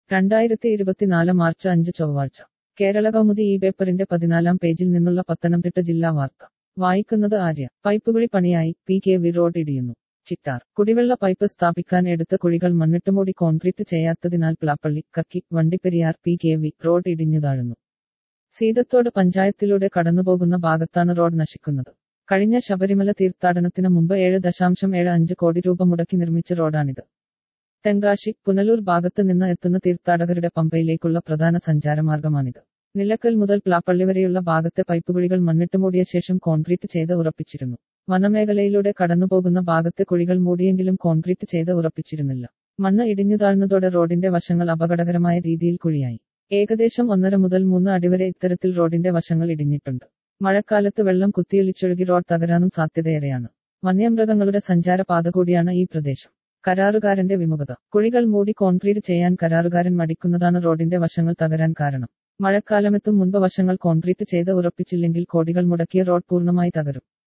രണ്ടായിരത്തി ഇരുപത്തിനാല് മാർച്ച് അഞ്ച് ചൊവ്വാഴ്ച കേരള കൗമുദി ഈ പേപ്പറിന്റെ പതിനാലാം പേജിൽ നിന്നുള്ള പത്തനംതിട്ട ജില്ലാ വാർത്ത വായിക്കുന്നത് ആര്യ പൈപ്പുകുഴി പണിയായി പി കെ വി റോഡ് ഇടിയുന്നു ചിറ്റാർ കുടിവെള്ള പൈപ്പ് സ്ഥാപിക്കാൻ എടുത്ത കുഴികൾ മണ്ണിട്ടുമൂടി കോൺക്രീറ്റ് ചെയ്യാത്തതിനാൽ Plappally Kakki Vandiperiyar P K V road ഇടിഞ്ഞു താഴുന്നു സീതത്തോട് പഞ്ചായത്തിലൂടെ കടന്നുപോകുന്ന ഭാഗത്താണ് റോഡ് നശിക്കുന്നത് കഴിഞ്ഞ ശബരിമല തീർത്ഥാടനത്തിന് മുമ്പ് ഏഴ് ദശാംശം ഏഴ് അഞ്ച് കോടി രൂപ മുടക്കി നിർമ്മിച്ച റോഡാണിത് തെങ്കാശി പുനലൂർ ഭാഗത്ത് നിന്ന് എത്തുന്ന തീർത്ഥാടകരുടെ പമ്പയിലേക്കുള്ള പ്രധാന സഞ്ചാരമാർഗമാണിത് നിലക്കൽ മുതൽ പ്ലാപ്പള്ളി വരെയുള്ള ഭാഗത്തെ പൈപ്പുകുഴികൾ മണ്ണിട്ട് മൂടിയ ശേഷം കോൺക്രീറ്റ് ചെയ്ത് ഉറപ്പിച്ചിരുന്നു വനമേഖലയിലൂടെ കടന്നുപോകുന്ന ഭാഗത്തെ കുഴികൾ മൂടിയെങ്കിലും കോൺക്രീറ്റ് ചെയ്ത് ഉറപ്പിച്ചിരുന്നില്ല മണ്ണ് ഇടിഞ്ഞു താഴ്ന്നതോടെ റോഡിന്റെ വശങ്ങൾ അപകടകരമായ രീതിയിൽ കുഴിയായി ഏകദേശം ഒന്നര മുതൽ മൂന്ന് അടിവരെ ഇത്തരത്തിൽ റോഡിന്റെ വശങ്ങൾ ഇടിഞ്ഞിട്ടുണ്ട് മഴക്കാലത്ത് വെള്ളം കുത്തിയൊലിച്ചൊഴുകി റോഡ് തകരാനും സാധ്യതയേറെയാണ് വന്യമൃഗങ്ങളുടെ സഞ്ചാരപാത കൂടിയാണ് ഈ പ്രദേശം കരാറുകാരന്റെ വിമുഖത കുഴികൾ മൂടി കോൺക്രീറ്റ് ചെയ്യാൻ കരാറുകാരൻ മടിക്കുന്നതാണ് റോഡിന്റെ വശങ്ങൾ തകരാൻ കാരണം മഴക്കാലമെത്തും മുൻപ് വശങ്ങൾ കോൺക്രീറ്റ് ചെയ്ത് ഉറപ്പിച്ചില്ലെങ്കിൽ കോടികൾ മുടക്കിയ റോഡ് പൂർണ്ണമായി തകരും